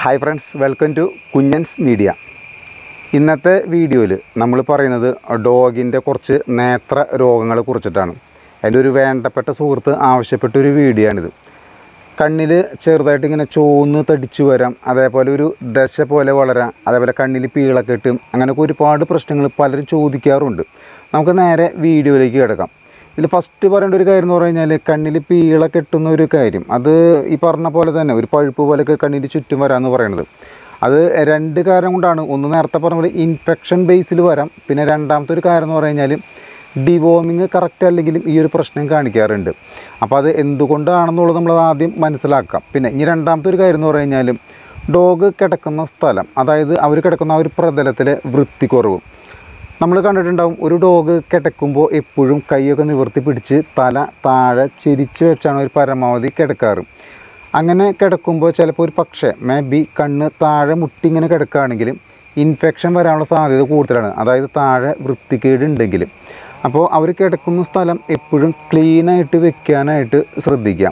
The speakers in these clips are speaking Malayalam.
ഹായ് ഫ്രണ്ട്സ് വെൽക്കം ടു കുഞ്ഞൻസ് മീഡിയ ഇന്നത്തെ വീഡിയോയിൽ നമ്മൾ പറയുന്നത് ഡോഗിൻ്റെ കുറച്ച് നേത്ര രോഗങ്ങളെ കുറിച്ചിട്ടാണ് എൻ്റെ ഒരു വേണ്ടപ്പെട്ട സുഹൃത്ത് ആവശ്യപ്പെട്ട ഒരു വീഡിയോ ആണിത് കണ്ണിൽ ചെറുതായിട്ട് ഇങ്ങനെ ചോന്ന് തടിച്ചു വരാം അതേപോലെ ഒരു ദശ പോലെ വളരാം അതേപോലെ കണ്ണിൽ പീളൊക്കെ ഇട്ട് അങ്ങനെയൊക്കെ ഒരുപാട് പ്രശ്നങ്ങൾ പലരും ചോദിക്കാറുണ്ട് നമുക്ക് നേരെ വീഡിയോയിലേക്ക് കിടക്കാം ഇതിൽ ഫസ്റ്റ് പറയേണ്ട ഒരു കാര്യം എന്ന് പറഞ്ഞു കഴിഞ്ഞാൽ കണ്ണിൽ പീള കെട്ടുന്ന ഒരു കാര്യം അത് ഈ പറഞ്ഞ പോലെ തന്നെ ഒരു പഴുപ്പ് പോലെയൊക്കെ കണ്ണിന് ചുറ്റും വരാമെന്ന് പറയുന്നത് അത് രണ്ട് കാരണം കൊണ്ടാണ് ഒന്ന് നേരത്തെ പറഞ്ഞ പോലെ ഇൻഫെക്ഷൻ ബേസിൽ വരാം പിന്നെ രണ്ടാമത്തെ ഒരു കാര്യം എന്ന് പറഞ്ഞു കഴിഞ്ഞാൽ ഡിവോമിങ് കറക്റ്റ് അല്ലെങ്കിലും ഈ ഒരു പ്രശ്നം കാണിക്കാറുണ്ട് അപ്പോൾ അത് എന്തുകൊണ്ടാണെന്നുള്ളത് നമ്മൾ ആദ്യം മനസ്സിലാക്കാം പിന്നെ ഇനി രണ്ടാമത്തെ ഒരു കാര്യം എന്ന് പറഞ്ഞു കഴിഞ്ഞാൽ ഡോഗ് കിടക്കുന്ന സ്ഥലം അതായത് അവർ കിടക്കുന്ന ആ ഒരു പ്രതലത്തിലെ വൃത്തിക്കുറവും നമ്മൾ കണ്ടിട്ടുണ്ടാവും ഒരു ഡോഗ് കിടക്കുമ്പോൾ എപ്പോഴും കൈയൊക്കെ നിവർത്തി പിടിച്ച് തല താഴെ ചെരിച്ച് വെച്ചാണ് ഒരു പരമാവധി കിടക്കാറ് അങ്ങനെ കിടക്കുമ്പോൾ ചിലപ്പോൾ ഒരു പക്ഷേ മേ ബി കണ്ണ് താഴെ മുട്ടി ഇങ്ങനെ കിടക്കുകയാണെങ്കിൽ ഇൻഫെക്ഷൻ വരാനുള്ള സാധ്യത കൂടുതലാണ് അതായത് താഴെ വൃത്തികേട് ഉണ്ടെങ്കിൽ അപ്പോൾ അവർ കിടക്കുന്ന സ്ഥലം എപ്പോഴും ക്ലീനായിട്ട് വെക്കാനായിട്ട് ശ്രദ്ധിക്കാം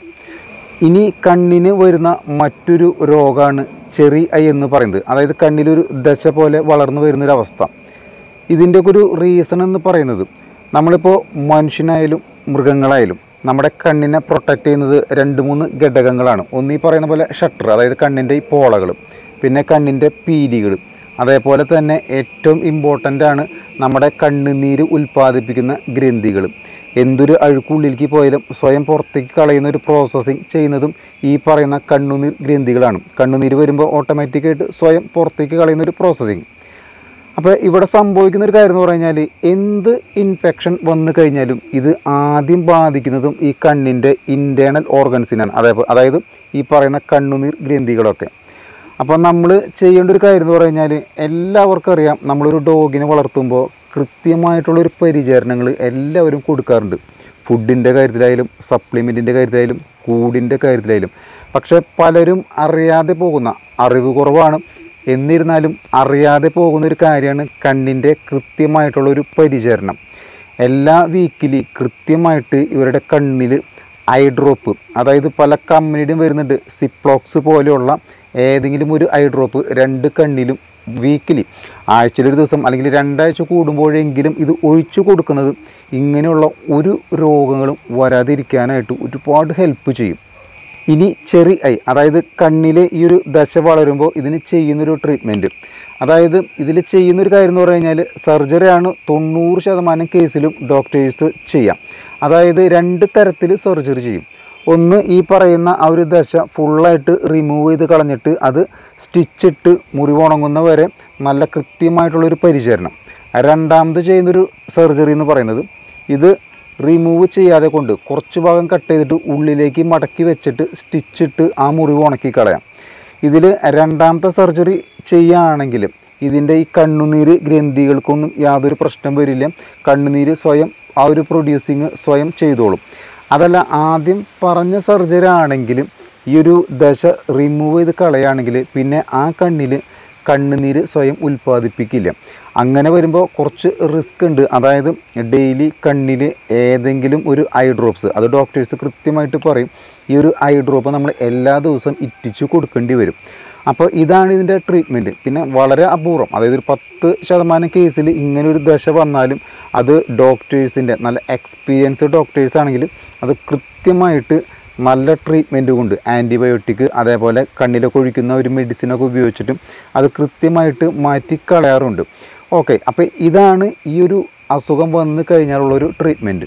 ഇനി കണ്ണിന് വരുന്ന മറ്റൊരു രോഗമാണ് ചെറി ഐ എന്ന് പറയുന്നത് അതായത് കണ്ണിലൊരു ദശ പോലെ വളർന്നു വരുന്നൊരവസ്ഥ ഇതിൻ്റെ ഒക്കെ ഒരു റീസൺ എന്ന് പറയുന്നത് നമ്മളിപ്പോൾ മനുഷ്യനായാലും മൃഗങ്ങളായാലും നമ്മുടെ കണ്ണിനെ പ്രൊട്ടക്റ്റ് ചെയ്യുന്നത് രണ്ട് മൂന്ന് ഘടകങ്ങളാണ് ഒന്ന് ഈ പറയുന്ന പോലെ ഷട്ടർ അതായത് കണ്ണിൻ്റെ ഈ പോളകൾ പിന്നെ കണ്ണിൻ്റെ പീലികൾ അതേപോലെ തന്നെ ഏറ്റവും ഇമ്പോർട്ടൻ്റ് ആണ് നമ്മുടെ കണ്ണുനീര് ഉൽപ്പാദിപ്പിക്കുന്ന ഗ്രന്ഥികൾ എന്തൊരു അഴുക്കുള്ളിലേക്ക് പോയാലും സ്വയം പുറത്തേക്ക് കളയുന്ന ഒരു പ്രോസസ്സിങ് ചെയ്യുന്നതും ഈ പറയുന്ന കണ്ണുനീർ ഗ്രന്ഥികളാണ് കണ്ണുനീര് വരുമ്പോൾ ഓട്ടോമാറ്റിക്കായിട്ട് സ്വയം പുറത്തേക്ക് കളയുന്ന ഒരു പ്രോസസ്സിങ് അപ്പോൾ ഇവിടെ സംഭവിക്കുന്ന ഒരു കാര്യം എന്ന് പറഞ്ഞു കഴിഞ്ഞാൽ എന്ത് ഇൻഫെക്ഷൻ വന്നു കഴിഞ്ഞാലും ഇത് ആദ്യം ബാധിക്കുന്നതും ഈ കണ്ണിൻ്റെ ഇൻറ്റേർണൽ ഓർഗൻസിനാണ് അതേപോലെ അതായത് ഈ പറയുന്ന കണ്ണുനീർ ഗ്രന്ഥികളൊക്കെ അപ്പോൾ നമ്മൾ ചെയ്യേണ്ട ഒരു കാര്യം എന്ന് പറഞ്ഞു കഴിഞ്ഞാൽ എല്ലാവർക്കും അറിയാം നമ്മളൊരു ഡോഗിനെ വളർത്തുമ്പോൾ കൃത്യമായിട്ടുള്ളൊരു പരിചരണങ്ങൾ എല്ലാവരും കൊടുക്കാറുണ്ട് ഫുഡിൻ്റെ കാര്യത്തിലായാലും സപ്ലിമെൻറ്റിൻ്റെ കാര്യത്തിലായാലും കൂടിൻ്റെ കാര്യത്തിലായാലും പക്ഷേ പലരും അറിയാതെ പോകുന്ന അറിവ് കുറവാണ് എന്നിരുന്നാലും അറിയാതെ പോകുന്ന ഒരു കാര്യമാണ് കണ്ണിൻ്റെ കൃത്യമായിട്ടുള്ള ഒരു പരിചരണം എല്ലാ വീക്കിലി കൃത്യമായിട്ട് ഇവരുടെ കണ്ണിൽ ഐ ഡ്രോപ്പ് അതായത് പല കമ്പനിയുടെയും വരുന്നുണ്ട് സിപ്ലോക്സ് പോലെയുള്ള ഏതെങ്കിലും ഒരു ഐ ഡ്രോപ്പ് രണ്ട് കണ്ണിലും വീക്കിലി ആഴ്ചയിലൊരു ദിവസം അല്ലെങ്കിൽ രണ്ടാഴ്ച കൂടുമ്പോഴെങ്കിലും ഇത് ഒഴിച്ചു കൊടുക്കുന്നത് ഇങ്ങനെയുള്ള ഒരു രോഗങ്ങളും വരാതിരിക്കാനായിട്ട് ഒരുപാട് ഹെൽപ്പ് ചെയ്യും ഇനി ചെറി ഐ അതായത് കണ്ണിലെ ഈ ഒരു ദശ വളരുമ്പോൾ ഇതിന് ചെയ്യുന്നൊരു ട്രീറ്റ്മെൻറ്റ് അതായത് ഇതിൽ ചെയ്യുന്നൊരു കാര്യം എന്ന് പറഞ്ഞു കഴിഞ്ഞാൽ സർജറിയാണ് തൊണ്ണൂറ് ശതമാനം കേസിലും ഡോക്ടേഴ്സ് ചെയ്യാം അതായത് രണ്ട് തരത്തിൽ സർജറി ചെയ്യും ഒന്ന് ഈ പറയുന്ന ആ ഒരു ദശ ഫുള്ളായിട്ട് റിമൂവ് ചെയ്ത് കളഞ്ഞിട്ട് അത് സ്റ്റിച്ചിട്ട് മുറിവുണങ്ങുന്ന വരെ നല്ല കൃത്യമായിട്ടുള്ളൊരു പരിചരണം രണ്ടാമത് ചെയ്യുന്നൊരു സർജറി എന്ന് പറയുന്നത് ഇത് റിമൂവ് ചെയ്യാതെ കൊണ്ട് കുറച്ച് ഭാഗം കട്ട് ചെയ്തിട്ട് ഉള്ളിലേക്ക് മടക്കി വെച്ചിട്ട് സ്റ്റിച്ചിട്ട് ആ മുറിവ് ഉണക്കി കളയാം ഇതിൽ രണ്ടാമത്തെ സർജറി ചെയ്യുകയാണെങ്കിൽ ഇതിൻ്റെ ഈ കണ്ണുനീര് ഗ്രന്ഥികൾക്കൊന്നും യാതൊരു പ്രശ്നം വരില്ല കണ്ണുനീര് സ്വയം ആ ഒരു പ്രൊഡ്യൂസിങ് സ്വയം ചെയ്തോളും അതല്ല ആദ്യം പറഞ്ഞ സർജറി ആണെങ്കിലും ഈ ഒരു ദശ റിമൂവ് ചെയ്ത് കളയുകയാണെങ്കിൽ പിന്നെ ആ കണ്ണിൽ കണ്ണുനീര് സ്വയം ഉൽപ്പാദിപ്പിക്കില്ല അങ്ങനെ വരുമ്പോൾ കുറച്ച് റിസ്ക് ഉണ്ട് അതായത് ഡെയിലി കണ്ണിൽ ഏതെങ്കിലും ഒരു ഐ ഡ്രോപ്സ് അത് ഡോക്ടേഴ്സ് കൃത്യമായിട്ട് പറയും ഈ ഒരു ഐ ഡ്രോപ്പ് നമ്മൾ എല്ലാ ദിവസവും ഇറ്റിച്ചു കൊടുക്കേണ്ടി വരും അപ്പോൾ ഇതാണ് ഇതിൻ്റെ ട്രീറ്റ്മെൻറ്റ് പിന്നെ വളരെ അപൂർവം അതായത് ഒരു പത്ത് ശതമാനം കേസിൽ ഇങ്ങനെ ഒരു ദശ വന്നാലും അത് ഡോക്ടേഴ്സിൻ്റെ നല്ല എക്സ്പീരിയൻസ് ഡോക്ടേഴ്സ് ആണെങ്കിൽ അത് കൃത്യമായിട്ട് നല്ല ട്രീറ്റ്മെൻറ്റ് കൊണ്ട് ആൻറ്റിബയോട്ടിക് അതേപോലെ കണ്ണിലൊക്കെ ഒഴിക്കുന്ന ഒരു മെഡിസിനൊക്കെ ഉപയോഗിച്ചിട്ടും അത് കൃത്യമായിട്ട് മാറ്റിക്കളയാറുണ്ട് ഓക്കെ അപ്പോൾ ഇതാണ് ഈ ഒരു അസുഖം വന്നു കഴിഞ്ഞാലുള്ളൊരു ട്രീറ്റ്മെൻറ്റ്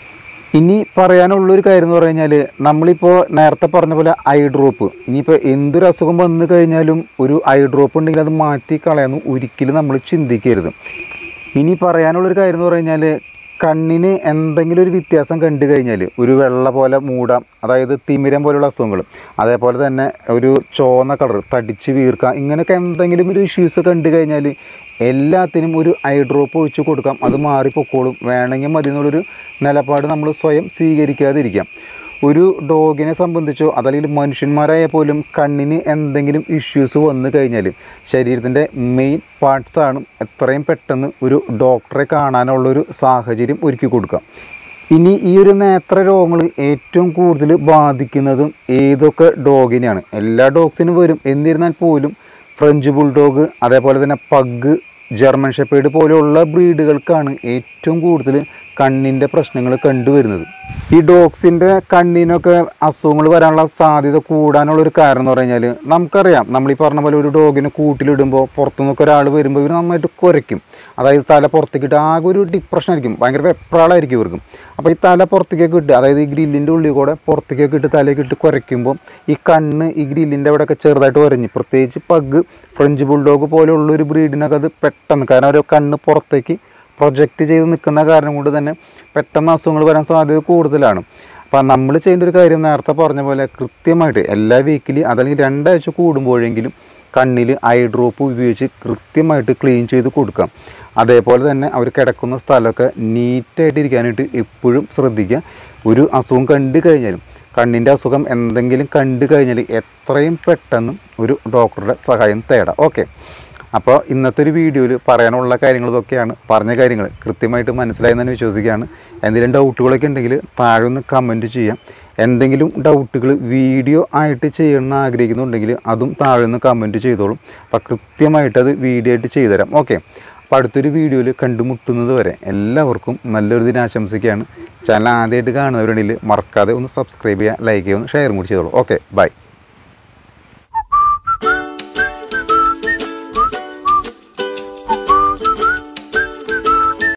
ഇനി പറയാനുള്ളൊരു കാര്യം എന്ന് പറഞ്ഞു കഴിഞ്ഞാൽ നമ്മളിപ്പോൾ നേരത്തെ പറഞ്ഞ പോലെ ഐ ഡ്രോപ്പ് ഇനിയിപ്പോൾ എന്തൊരു അസുഖം വന്നു കഴിഞ്ഞാലും ഒരു ഐ ഡ്രോപ്പ് ഉണ്ടെങ്കിൽ അത് മാറ്റി കളയാമെന്ന് ഒരിക്കലും നമ്മൾ ചിന്തിക്കരുത് ഇനി പറയാനുള്ളൊരു കാര്യം എന്ന് പറഞ്ഞു കഴിഞ്ഞാൽ കണ്ണിന് എന്തെങ്കിലും ഒരു വ്യത്യാസം കണ്ടു കഴിഞ്ഞാൽ ഒരു വെള്ള പോലെ മൂടാം അതായത് തിമിരം പോലുള്ള അസുഖങ്ങൾ അതേപോലെ തന്നെ ഒരു ചുവന്ന കളർ തടിച്ച് വീർക്കാം ഇങ്ങനെയൊക്കെ എന്തെങ്കിലും ഒരു ഇഷ്യൂസ് കണ്ടു കഴിഞ്ഞാൽ എല്ലാത്തിനും ഒരു ഐ ഡ്രോപ്പ് ഒഴിച്ച് കൊടുക്കാം അത് മാറിപ്പൊക്കോളും വേണമെങ്കിൽ മതി എന്നുള്ളൊരു നിലപാട് നമ്മൾ സ്വയം സ്വീകരിക്കാതിരിക്കാം ഒരു ഡോഗിനെ സംബന്ധിച്ചോ അതല്ലെങ്കിൽ മനുഷ്യന്മാരായ പോലും കണ്ണിന് എന്തെങ്കിലും ഇഷ്യൂസ് വന്നു കഴിഞ്ഞാൽ ശരീരത്തിൻ്റെ മെയിൻ പാർട്സാണ് എത്രയും പെട്ടെന്ന് ഒരു ഡോക്ടറെ കാണാനുള്ളൊരു സാഹചര്യം ഒരുക്കി കൊടുക്കാം ഇനി ഈ ഒരു നേത്ര രോഗങ്ങൾ ഏറ്റവും കൂടുതൽ ബാധിക്കുന്നതും ഏതൊക്കെ ഡോഗിനെയാണ് എല്ലാ ഡോഗ്സിനും വരും എന്നിരുന്നാൽ പോലും ഫ്രഞ്ച് ബുൾഡോഗ് അതേപോലെ തന്നെ പഗ് ജർമ്മൻ ഷെപ്പേഡ് പോലെയുള്ള ബ്രീഡുകൾക്കാണ് ഏറ്റവും കൂടുതൽ കണ്ണിൻ്റെ പ്രശ്നങ്ങൾ കണ്ടുവരുന്നത് ഈ ഡോഗ്സിൻ്റെ കണ്ണിനൊക്കെ അസുഖങ്ങൾ വരാനുള്ള സാധ്യത കൂടാനുള്ള ഒരു കാരണം എന്ന് പറഞ്ഞു കഴിഞ്ഞാൽ നമുക്കറിയാം നമ്മൾ ഈ പറഞ്ഞ പോലെ ഒരു ഡോഗിനെ കൂട്ടിലിടുമ്പോൾ പുറത്തുനിന്നൊക്കെ ഒരാൾ വരുമ്പോൾ ഇവർ നന്നായിട്ട് കുരയ്ക്കും അതായത് തല പുറത്തേക്കിട്ട് ആകെ ഒരു ഡിപ്രഷൻ ആയിരിക്കും ഭയങ്കര വെപ്രാളായിരിക്കും ഇവർക്കും അപ്പോൾ ഈ തല പുറത്തേക്കൊക്കെ ഇട്ട് അതായത് ഈ ഗ്രില്ലിൻ്റെ ഉള്ളിൽ കൂടെ പുറത്തേക്കൊക്കെ ഇട്ട് തലയൊക്കെ ഇട്ട് കുരയ്ക്കുമ്പോൾ ഈ കണ്ണ് ഈ ഗ്രില്ലിൻ്റെ അവിടെയൊക്കെ ചെറുതായിട്ട് ഉരഞ്ഞ് പ്രത്യേകിച്ച് പഗ് ഫ്രഞ്ച് ബുൾഡോഗ് പോലെയുള്ള ഒരു ബ്രീഡിനൊക്കെ അത് പെട്ടെന്ന് കാരണം ഒരു കണ്ണ് പുറത്തേക്ക് പ്രൊജക്റ്റ് ചെയ്ത് നിൽക്കുന്ന കാരണം കൊണ്ട് തന്നെ പെട്ടെന്ന് അസുഖങ്ങൾ വരാൻ സാധ്യത കൂടുതലാണ് അപ്പം നമ്മൾ ചെയ്യേണ്ട ഒരു കാര്യം നേരത്തെ പറഞ്ഞ പോലെ കൃത്യമായിട്ട് എല്ലാ വീക്കിലി അതല്ലെങ്കിൽ രണ്ടാഴ്ച കൂടുമ്പോഴെങ്കിലും കണ്ണിൽ ഐ ഡ്രോപ്പ് ഉപയോഗിച്ച് കൃത്യമായിട്ട് ക്ലീൻ ചെയ്ത് കൊടുക്കാം അതേപോലെ തന്നെ അവർ കിടക്കുന്ന സ്ഥലമൊക്കെ നീറ്റായിട്ട് ഇരിക്കാനായിട്ട് എപ്പോഴും ശ്രദ്ധിക്കുക ഒരു അസുഖം കണ്ടു കഴിഞ്ഞാലും കണ്ണിൻ്റെ അസുഖം എന്തെങ്കിലും കണ്ടു കഴിഞ്ഞാൽ എത്രയും പെട്ടെന്ന് ഒരു ഡോക്ടറുടെ സഹായം തേടാം ഓക്കെ അപ്പോൾ ഇന്നത്തെ ഒരു വീഡിയോയിൽ പറയാനുള്ള കാര്യങ്ങൾ ഇതൊക്കെയാണ് പറഞ്ഞ കാര്യങ്ങൾ കൃത്യമായിട്ട് മനസ്സിലായി തന്നെ വിശ്വസിക്കുകയാണ് എന്തെങ്കിലും ഡൗട്ടുകളൊക്കെ ഉണ്ടെങ്കിൽ താഴെ ഒന്ന് കമൻറ്റ് ചെയ്യാം എന്തെങ്കിലും ഡൗട്ടുകൾ വീഡിയോ ആയിട്ട് ചെയ്യണമെന്ന് ആഗ്രഹിക്കുന്നുണ്ടെങ്കിൽ അതും താഴെ നിന്ന് കമൻറ്റ് ചെയ്തോളും അപ്പോൾ കൃത്യമായിട്ട് അത് വീഡിയോ ആയിട്ട് ചെയ്തുതരാം ഓക്കെ അപ്പോൾ അടുത്തൊരു വീഡിയോയിൽ കണ്ടുമുട്ടുന്നത് വരെ എല്ലാവർക്കും നല്ലൊരു ദിനം ആശംസിക്കുകയാണ് ചാനൽ ആദ്യമായിട്ട് കാണുന്നവരുണ്ടെങ്കിൽ മറക്കാതെ ഒന്ന് സബ്സ്ക്രൈബ് ചെയ്യുക ലൈക്ക് ചെയ്യുക ഒന്ന് ഷെയറും കൂടി ചെയ്തോളൂ ഓക്കെ ബൈ